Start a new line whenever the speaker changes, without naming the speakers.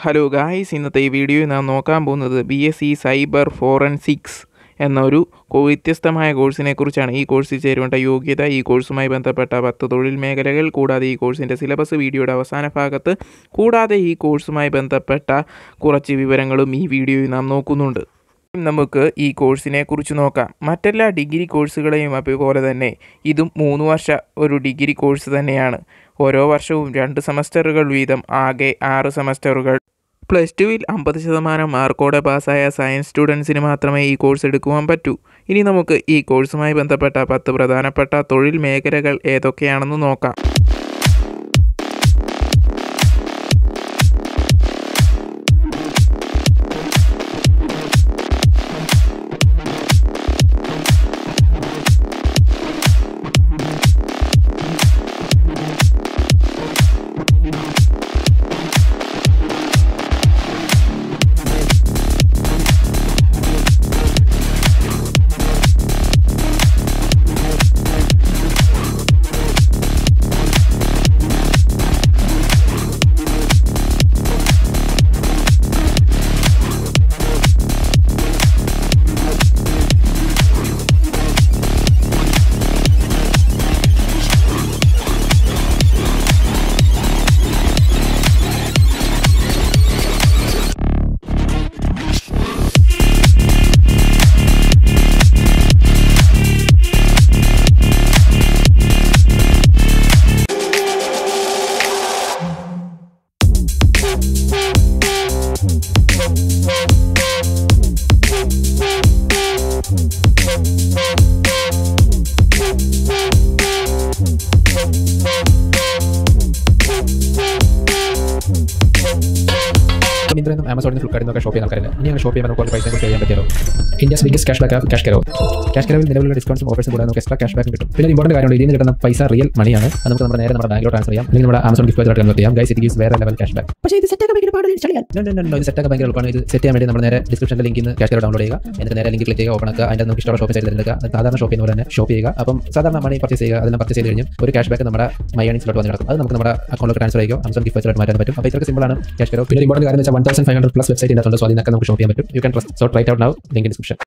hello guys ഇന്നത്തെ ഈ വീഡിയോയിൽ നാം നോക്കാൻ പോകുന്നത് B S C cyber forensics എന്നൊരു കോ- വ്യത്യസ്തമായ കോഴ്സിനെ കുറിച്ചാണ് ഈ കോഴ്സിൽ ചേരുവേണ്ട യോഗ്യത ഈ കോഴ്സുമായി ബന്ധപ്പെട്ട പത്ത് തൊഴിൽ മേഖലകൾ കൂടാതെ ഈ കോഴ്സിൻ്റെ സിലബസ് വീഡിയോയുടെ അവസാന ഭാഗത്ത് കൂടാതെ ഈ കോഴ്സുമായി ബന്ധപ്പെട്ട കുറച്ച് വിവരങ്ങളും ഈ വീഡിയോയിൽ നാം നോക്കുന്നുണ്ട് നമുക്ക് ഈ കോഴ്സിനെ കുറിച്ച് നോക്കാം മറ്റെല്ലാ ഡിഗ്രി കോഴ്സുകളെയും അതുപോലെ തന്നെ ഇതും മൂന്ന് വർഷ ഒരു ഡിഗ്രി കോഴ്സ് തന്നെയാണ് ഓരോ വർഷവും രണ്ട് സെമസ്റ്ററുകൾ വീതം ആകെ ആറ് സെമസ്റ്ററുകൾ പ്ലസ് ടുവിൽ അമ്പത് ശതമാനം മാർക്കോടെ പാസ്സായ സയൻസ് സ്റ്റുഡൻസിന് മാത്രമേ ഈ കോഴ്സ് എടുക്കുവാൻ പറ്റൂ ഇനി നമുക്ക് ഈ കോഴ്സുമായി ബന്ധപ്പെട്ട പത്ത് പ്രധാനപ്പെട്ട തൊഴിൽ മേഖലകൾ ഏതൊക്കെയാണെന്ന് നോക്കാം
മിന്ത്രയിൽ നിന്നും ആമസോണിൽ നിന്ന് ഫ്ലിപ്കാർട്ടിൽ നിന്നൊക്കെ ഷോപ്പ് ചെയ്യുന്ന ആൾക്കാരില്ല ഇനി അങ്ങനെ ഷോപ്പ് ചെയ്യുമ്പോൾ നമുക്ക് കുറച്ച് പൈസ കൂടി ചെയ്യാൻ പറ്റുമല്ലോ India's biggest cashback CashKaro ക്യാഷ് കരോയിൽ നിലവിലുള്ള ഡിസ്കൗണ്ട്സും ഓഫേഴ്സും കൂടാതെ നമുക്ക് എക്സ്ട്രാ ക്യാഷ് ബാക്കും കിട്ടും പിന്നെ ഇമ്പോർട്ടൻറ്റ് കാര്യമുണ്ട് ഇതിൽ നിന്ന് കിട്ടുന്ന പൈസ റിയൽ മണിയാണ് അത് നമുക്ക് നമ്മുടെ നേരെ നമ്മുടെ ബാങ്കിലോ ട്രാൻസ്ഫർ ചെയ്യാം അല്ലെങ്കിൽ നമ്മുടെ ആമസോൺ ഗിഫ്റ്റ് വഴി കൺവേർട്ട് ചെയ്യാം ഗൈസ് ഇത് ഗീസ് വേറെ ലെവൽ ക്യാഷ് ബാക്ക് പക്ഷേ ഇത് സെറ്റ് ആക്കാൻ ഭയങ്കര പാടില്ല ഇൻസ്റ്റാൾ ചെയ്യാൻ No, no, no, no, ഇത് സെറ്റ് ആക്കാൻ ഭയങ്കര എളുപ്പമാണ് ഇത് സെറ്റ് ചെയ്യാൻ വേണ്ടി നമ്മൾ നേരെ ഡിസ്ക്രിപ്ഷനിൽ ലിങ്കിൽ നിന്ന് ക്യാഷ് ഡൗൺലോഡ് ചെയ്യുക എന്നിട്ട് നേരെ ലിങ്ക് ക്ലിക്ക് ചെയ്യുക ഓപ്പൺ ആക്കുക അതിൻ്റെ നമുക്ക് ഇഷ്ടമുള്ള ഷോപ്പ് ചെയ്ത് തിരഞ്ഞെടുക്കുക അത് സാധാരണ ഷോപ്പ് ചെയ്യുന്ന പോലെ തന്നെ ഷോപ്പ് ചെയ്യുക അപ്പം സാധാരണ മണി പർച്ചേസ് ചെയ്യുക അതെല്ലാം പർച്ചേസ് ചെയ്ത് കഴിഞ്ഞ് ഒരു ക്യാഷ് ബാക്ക് നമ്മുടെ മൈ ഏണിംഗ്സിലോട്ട് വന്ന് കിടക്കും അത് നമുക്ക് നമ്മുടെ അക്കൗണ്ടിലേക്ക് ട്രാൻസ്ഫർ ചെയ്യുക ആമസോൺ ഗിഫ്റ്റ് വഴി മാറ്റാൻ പറ്റും അപ്പോൾ ഇത്രയ്ക്ക് സിമ്പിളാണ് ക്യാഷ് കരോ പിന്നെ ഇമ്പോർട്ടൻറ്റ് കാര്യം വെച്ചാൽ one thousand five hundred plus website ഇതിനകത്തുണ്ട് സോ അതിനൊക്കെ നമുക്ക് ഷോപ്പ് ചെയ്യാൻ പറ്റും you can so try it out now link description